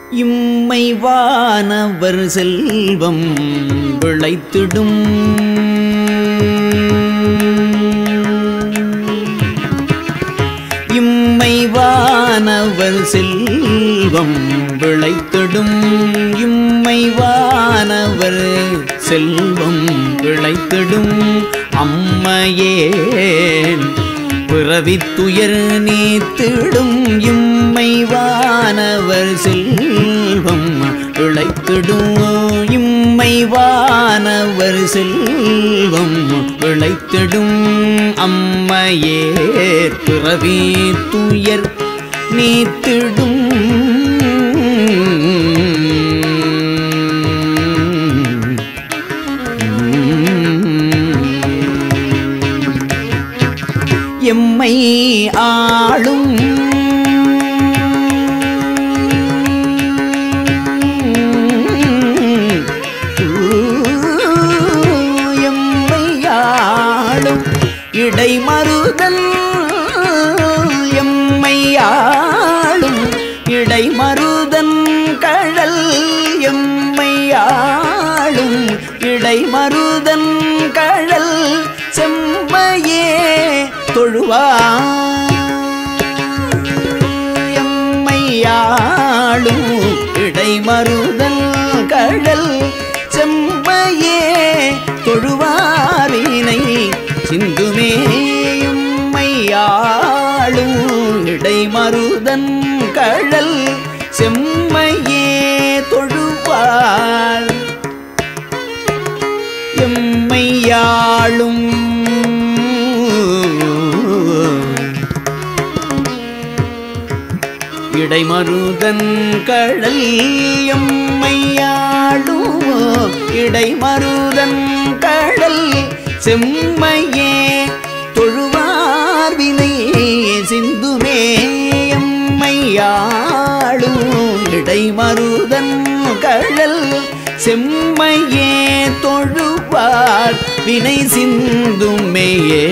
இம்மை வானவர் செல்வம் விளைத்திடும் இம்மை வானவர் செல்வம் விளைத்திடும் இம்மை வானவர் செல்வம் விளைத்திடும் அம்மையேன் பிறவித்துயர் நீத்திடும் இம்மை வானவர் செல்வம் விளைத்திடும் இம்மை வானவர் செல்வம் விளைத்திடும் அம்மையே பிறவி துயர் நீத்திடும் எம்மை ஆளும் எம்மை ஆளும் இடைமறுதல் எம்மை ஆளும் இடைமறுதன் கழல் எம்மை ஆளும் இடைமறுதன் கழல் செம்மையே தொழுவார் எம்மையாளும் இடைமறுதல் கடல் செம்மையே தொழுவாரினை சிந்துமே எம்மையாளும் இடைமறுதன் கடல் செம்மையே தொழுவார் எம்மையாளும் இடைமருதன் கடல் எம்மையாளும் இடைமருதன் கடல் செம்மையே தொழுவார் வினை சிந்துமே எம்மையாளும் இடைமருதன் கடல் செம்மையே தொழுவார் வினை சிந்துமேயே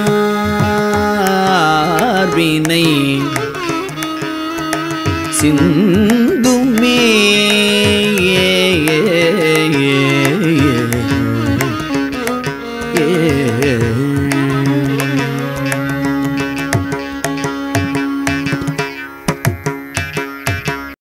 தொழுவார் வினை சிந்துமேயே